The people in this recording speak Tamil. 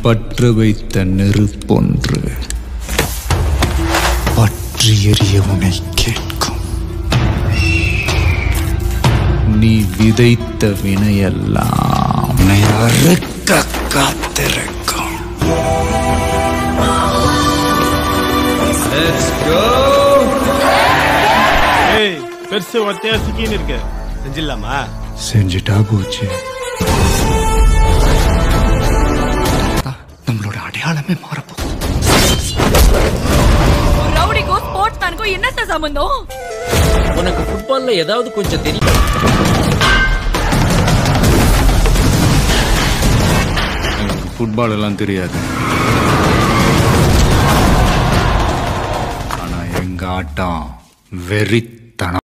பற்ற வைத்த நெருப்பொன்று பற்றி எறிய உனை கேட்கும் நீ விதைத்த வினையெல்லாம் உன்னை அறுக்க காத்திருக்கும் ஏய் பெருசு ஒத்தையா சிக்கின்னு இருக்க செஞ்சிடலாமா செஞ்சுட்டா போச்சு நம்மளோட அடையாளமே மாறப்போகுது ரவுடிக்கும் ஸ்போர்ட்ஸ் மேனுக்கும் என்ன சார் சம்பந்தம் உனக்கு ஃபுட்பால்ல ஏதாவது கொஞ்சம் தெரியும் எனக்கு ஃபுட்பால் எல்லாம் தெரியாது ஆனா எங்க ஆட்டம் வெறி